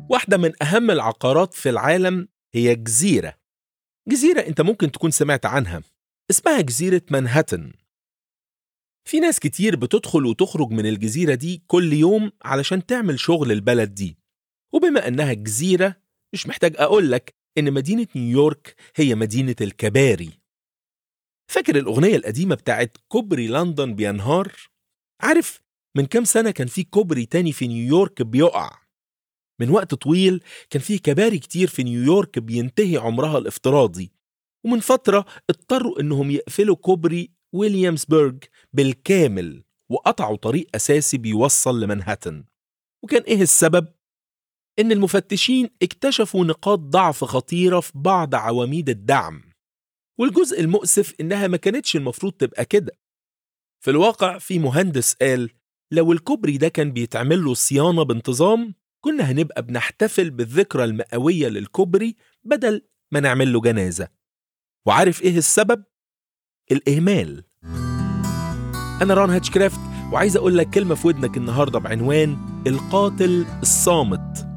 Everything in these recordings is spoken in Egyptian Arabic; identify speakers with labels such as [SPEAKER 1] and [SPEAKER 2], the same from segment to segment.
[SPEAKER 1] واحدة من أهم العقارات في العالم هي جزيرة جزيرة أنت ممكن تكون سمعت عنها اسمها جزيرة منهاتن في ناس كتير بتدخل وتخرج من الجزيرة دي كل يوم علشان تعمل شغل البلد دي وبما أنها جزيرة مش محتاج أقول لك إن مدينة نيويورك هي مدينة الكباري فاكر الأغنية القديمة بتاعت كوبري لندن بينهار؟ عارف من كام سنة كان في كوبري تاني في نيويورك بيقع من وقت طويل كان في كباري كتير في نيويورك بينتهي عمرها الافتراضي ومن فترة اضطروا انهم يقفلوا كوبري ويليامسبرج بالكامل وقطعوا طريق أساسي بيوصل لمنهاتن وكان إيه السبب؟ إن المفتشين اكتشفوا نقاط ضعف خطيرة في بعض عواميد الدعم والجزء المؤسف إنها ما كانتش المفروض تبقى كده في الواقع في مهندس قال لو الكوبري ده كان بيتعمل له صيانة بانتظام كنا هنبقى بنحتفل بالذكرى المئوية للكوبري بدل ما نعمل له جنازة وعارف إيه السبب؟ الإهمال أنا ران هاتشكرافت وعايز أقول لك كلمة في ودنك النهاردة بعنوان القاتل الصامت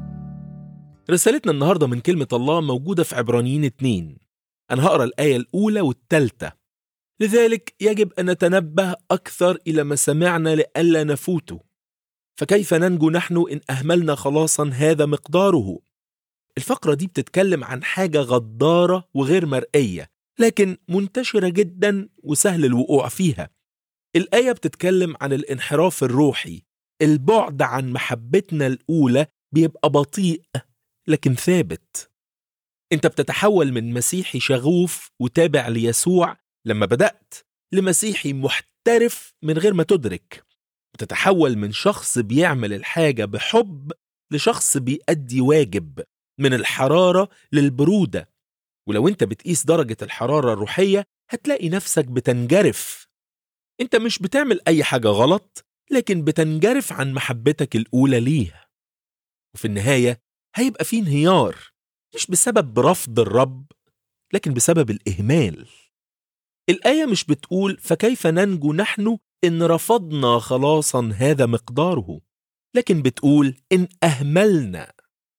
[SPEAKER 1] رسالتنا النهاردة من كلمة الله موجودة في عبرانيين اتنين أنا هقرأ الآية الأولى والتالتة لذلك يجب أن نتنبه أكثر إلى ما سمعنا لئلا نفوته فكيف ننجو نحن إن أهملنا خلاصا هذا مقداره الفقرة دي بتتكلم عن حاجة غدارة وغير مرئية لكن منتشرة جدا وسهل الوقوع فيها الآية بتتكلم عن الانحراف الروحي البعد عن محبتنا الأولى بيبقى بطيء لكن ثابت انت بتتحول من مسيحي شغوف وتابع ليسوع لما بدأت لمسيحي محترف من غير ما تدرك بتتحول من شخص بيعمل الحاجة بحب لشخص بيأدي واجب من الحرارة للبرودة ولو انت بتقيس درجة الحرارة الروحية هتلاقي نفسك بتنجرف انت مش بتعمل اي حاجة غلط لكن بتنجرف عن محبتك الأولى ليه وفي النهاية هيبقى في انهيار مش بسبب رفض الرب لكن بسبب الإهمال الآية مش بتقول فكيف ننجو نحن إن رفضنا خلاصا هذا مقداره لكن بتقول إن أهملنا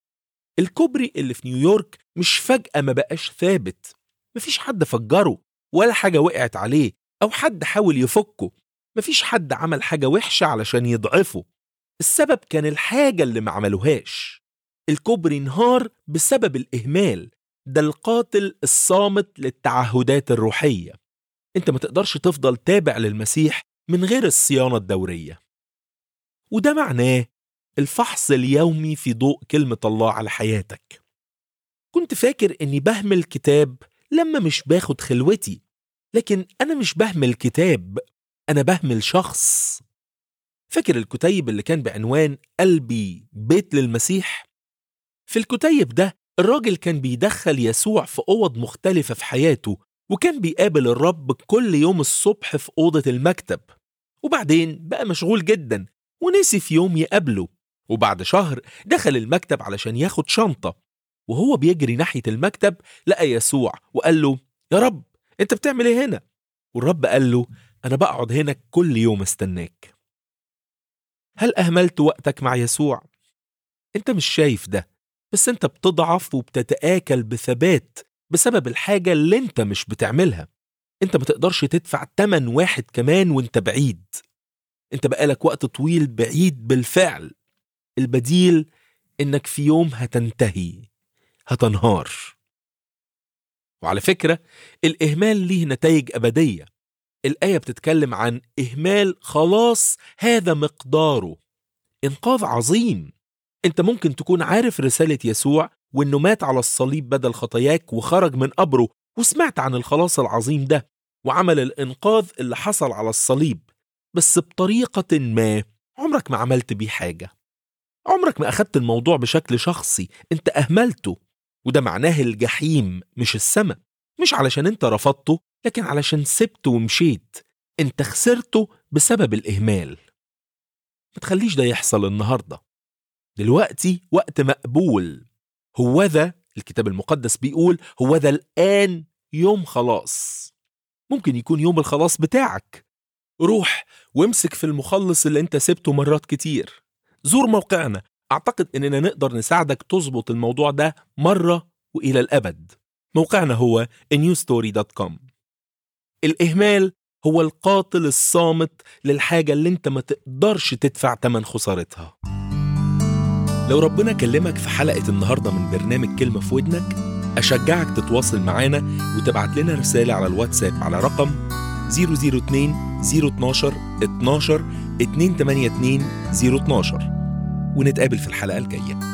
[SPEAKER 1] الكوبري اللي في نيويورك مش فجأة ما بقاش ثابت مفيش حد فجره ولا حاجة وقعت عليه أو حد حاول يفكه مفيش حد عمل حاجة وحشة علشان يضعفه السبب كان الحاجة اللي ما عملوهاش الكوبري انهار بسبب الإهمال ده القاتل الصامت للتعهدات الروحية انت ما تقدرش تفضل تابع للمسيح من غير الصيانة الدورية وده معناه الفحص اليومي في ضوء كلمة الله على حياتك كنت فاكر اني بهمل كتاب لما مش باخد خلوتي لكن انا مش بهمل كتاب انا بهمل شخص فاكر الكتيب اللي كان بعنوان قلبي بيت للمسيح في الكتيب ده الراجل كان بيدخل يسوع في أوض مختلفة في حياته وكان بيقابل الرب كل يوم الصبح في أوضة المكتب وبعدين بقى مشغول جدا ونسي في يوم يقابله وبعد شهر دخل المكتب علشان ياخد شنطة وهو بيجري ناحية المكتب لقى يسوع وقال له يا رب انت بتعمل ايه هنا والرب قال له انا بقعد هنا كل يوم استناك هل اهملت وقتك مع يسوع انت مش شايف ده بس انت بتضعف وبتتآكل بثبات بسبب الحاجة اللي انت مش بتعملها انت ما تقدرش تدفع تمن واحد كمان وانت بعيد انت بقالك وقت طويل بعيد بالفعل البديل انك في يوم هتنتهي هتنهار وعلى فكرة الإهمال ليه نتائج أبدية الآية بتتكلم عن إهمال خلاص هذا مقداره إنقاذ عظيم أنت ممكن تكون عارف رسالة يسوع وإنه مات على الصليب بدل خطاياك وخرج من قبره وسمعت عن الخلاص العظيم ده وعمل الإنقاذ اللي حصل على الصليب بس بطريقة ما عمرك ما عملت بيه حاجة عمرك ما أخدت الموضوع بشكل شخصي أنت أهملته وده معناه الجحيم مش السماء مش علشان أنت رفضته لكن علشان سبته ومشيت أنت خسرته بسبب الإهمال ما تخليش ده يحصل النهارده دلوقتي وقت مقبول هو ذا الكتاب المقدس بيقول هو ذا الآن يوم خلاص ممكن يكون يوم الخلاص بتاعك روح وامسك في المخلص اللي انت سبته مرات كتير زور موقعنا أعتقد إننا نقدر نساعدك تظبط الموضوع ده مرة وإلى الأبد موقعنا هو newstory.com الإهمال هو القاتل الصامت للحاجة اللي انت ما تقدرش تدفع تمن خسارتها لو ربنا كلمك في حلقة النهاردة من برنامج كلمة في ودنك أشجعك تتواصل معانا وتبعت لنا رسالة على الواتساب على رقم 002 012 12 282 012 ونتقابل في الحلقة الجاية